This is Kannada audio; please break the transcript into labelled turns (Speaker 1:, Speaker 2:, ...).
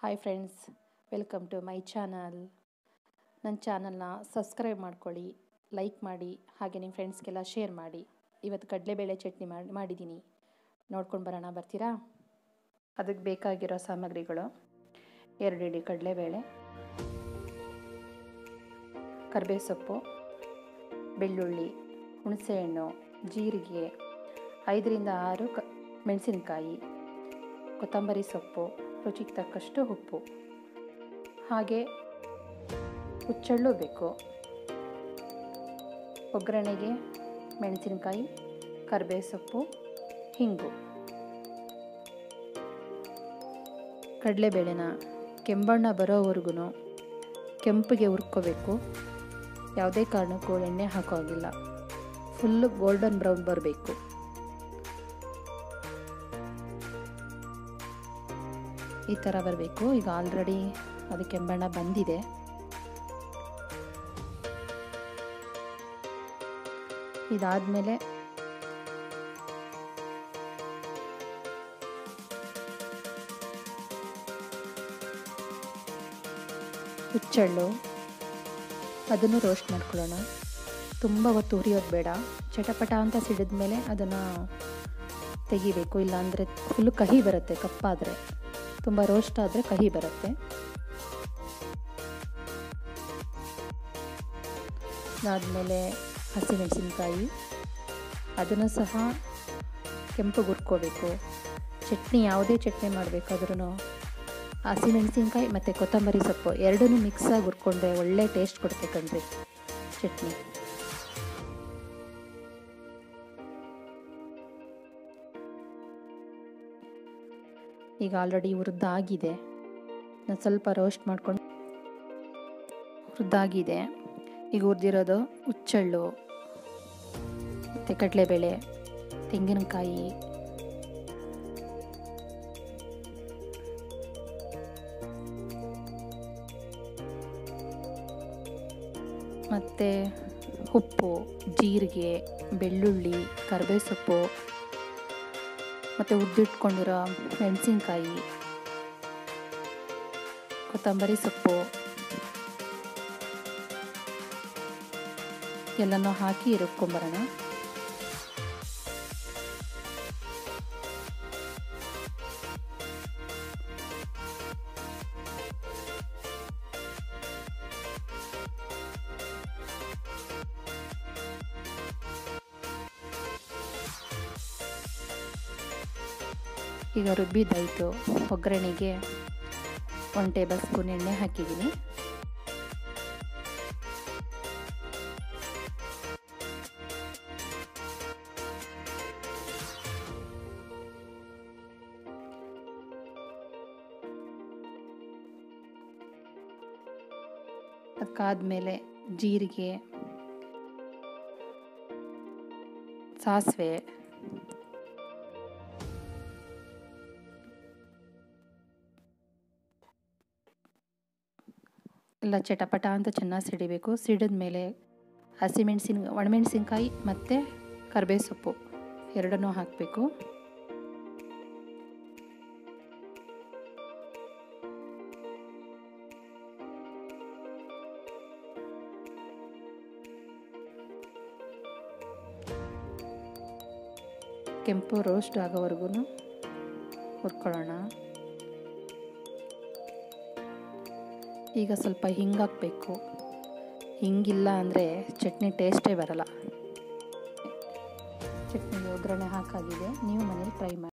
Speaker 1: hi friends welcome to my channel ನನ್ನ ಚಾನಲ್ನ ಸಬ್ಸ್ಕ್ರೈಬ್ ಮಾಡ್ಕೊಳ್ಳಿ ಲೈಕ್ ಮಾಡಿ ಹಾಗೆ ನಿಮ್ಮ ಫ್ರೆಂಡ್ಸ್ಗೆಲ್ಲ ಶೇರ್ ಮಾಡಿ ಇವತ್ತು ಕಡಲೆಬೇಳೆ ಚಟ್ನಿ ಮಾಡಿ ಮಾಡಿದ್ದೀನಿ ನೋಡ್ಕೊಂಡು ಬರೋಣ ಬರ್ತೀರಾ ಅದಕ್ಕೆ ಬೇಕಾಗಿರೋ ಸಾಮಗ್ರಿಗಳು ಎರಡು ಇಡಿ ಕಡಲೆಬೇಳೆ ಕರಿಬೇವು ಸೊಪ್ಪು ಬೆಳ್ಳುಳ್ಳಿ ಹುಣಸೆಹಣ್ಣು ಜೀರಿಗೆ ಐದರಿಂದ ಆರು ಕ ಮೆಣಸಿನಕಾಯಿ ಕೊತ್ತಂಬರಿ ಸೊಪ್ಪು ರುಚಿಗೆ ತಕ್ಕಷ್ಟು ಉಪ್ಪು ಹಾಗೆ ಹುಚ್ಚಳ್ಳು ಬೇಕು ಒಗ್ಗರಣೆಗೆ ಮೆಣಸಿನಕಾಯಿ ಕರಿಬೇವು ಸೊಪ್ಪು ಹಿಂಗು ಕಡಲೆಬೇಳೆನ ಕೆಂಬಣ್ಣ ಬರೋವರೆಗೂ ಕೆಂಪಿಗೆ ಹುರ್ಕೋಬೇಕು ಯಾವುದೇ ಕಾರಣಕ್ಕೂ ಎಣ್ಣೆ ಹಾಕೋ ಹಾಗಿಲ್ಲ ಫುಲ್ಲು ಗೋಲ್ಡನ್ ಬ್ರೌನ್ ಬರಬೇಕು ಈ ಥರ ಬರಬೇಕು ಈಗ ಆಲ್ರೆಡಿ ಅದು ಕೆಂಬಣ್ಣ ಬಂದಿದೆ ಇದಾದಮೇಲೆ ಹುಚ್ಚಳ್ಳು ಅದನ್ನು ರೋಸ್ಟ್ ಮಾಡ್ಕೊಳ್ಳೋಣ ತುಂಬ ಹೊತ್ತು ಹುರಿಯೋದು ಬೇಡ ಚಟಪಟ ಅಂತ ಸಿಡಿದ ಮೇಲೆ ಅದನ್ನು ತೆಗಿಬೇಕು ಇಲ್ಲಾಂದರೆ ಫುಲ್ಲು ಕಹಿ ಬರುತ್ತೆ ಕಪ್ಪಾದರೆ ತುಂಬ ರೋಸ್ಟ್ ಆದರೆ ಕಹಿ ಬರುತ್ತೆ ಅದಾದಮೇಲೆ ಹಸಿಮೆಣಸಿನ್ಕಾಯಿ ಅದನ್ನು ಸಹ ಕೆಂಪು ಹುರ್ಕೋಬೇಕು ಚಟ್ನಿ ಯಾವುದೇ ಚಟ್ನಿ ಮಾಡಬೇಕಾದ್ರೂ ಹಸಿಮೆಣಸಿನ್ಕಾಯಿ ಮತ್ತು ಕೊತ್ತಂಬರಿ ಸೊಪ್ಪು ಎರಡೂ ಮಿಕ್ಸಾಗಿ ಹುರ್ಕೊಂಡ್ರೆ ಒಳ್ಳೆ ಟೇಸ್ಟ್ ಕೊಡುತ್ತೆ ಕಣ್ರಿ ಚಟ್ನಿ ಈಗ ಆಲ್ರೆಡಿ ಹುರಿದಾಗಿದೆ ನಾನು ಸ್ವಲ್ಪ ರೋಸ್ಟ್ ಮಾಡ್ಕೊಂಡು ಹುರಿದಾಗಿದೆ ಈಗ ಹುರಿದಿರೋದು ಹುಚ್ಚಳ್ಳು ಮತ್ತು ಕಡಲೆಬೇಳೆ ತೆಂಗಿನಕಾಯಿ ಮತ್ತು ಉಪ್ಪು ಜೀರಿಗೆ ಬೆಳ್ಳುಳ್ಳಿ ಕರಿಬೇವು ಸೊಪ್ಪು ಮತ್ತು ಹುರಿದಿಟ್ಕೊಂಡಿರೋ ಮೆಣಸಿನ್ಕಾಯಿ ಕೊತ್ತಂಬರಿ ಸೊಪ್ಪು ಎಲ್ಲನೂ ಹಾಕಿ ರುಬ್ಕೊಂಬರೋಣ ಈಗ ರುಬ್ಬಿದ್ದಾಯಿತು ಒಗ್ಗರಣೆಗೆ ಒಂದು ಟೇಬಲ್ ಸ್ಪೂನ್ ಎಣ್ಣೆ ಹಾಕಿದ್ದೀನಿ ಅದಕ್ಕಾದ್ಮೇಲೆ ಜೀರಿಗೆ ಸಾಸಿವೆ ಎಲ್ಲ ಚಟಪಟ ಅಂತ ಚೆನ್ನಾಗಿ ಸಿಡಿಬೇಕು ಸಿಡಿದ ಮೇಲೆ ಹಸಿಮೆಣಸಿನ ಒಣಮೆಣಸಿನ್ಕಾಯಿ ಮತ್ತು ಕರಿಬೇವು ಸೊಪ್ಪು ಎರಡನ್ನೂ ಹಾಕಬೇಕು ಕೆಂಪು ರೋಸ್ಟ್ ಆಗೋವರೆಗೂ ಹುರ್ಕೊಳ್ಳೋಣ ಈಗ ಸ್ವಲ್ಪ ಹಿಂಗೆ ಹಾಕಬೇಕು ಹಿಂಗಿಲ್ಲ ಅಂದರೆ ಚಟ್ನಿ ಟೇಸ್ಟೇ ಬರಲ್ಲ ಚಟ್ನಿಗೆ ಒಗ್ಗರಣೆ ಹಾಕಾಗಿದೆ ನೀವು ಮನೇಲಿ ಟ್ರೈ ಮಾಡಿ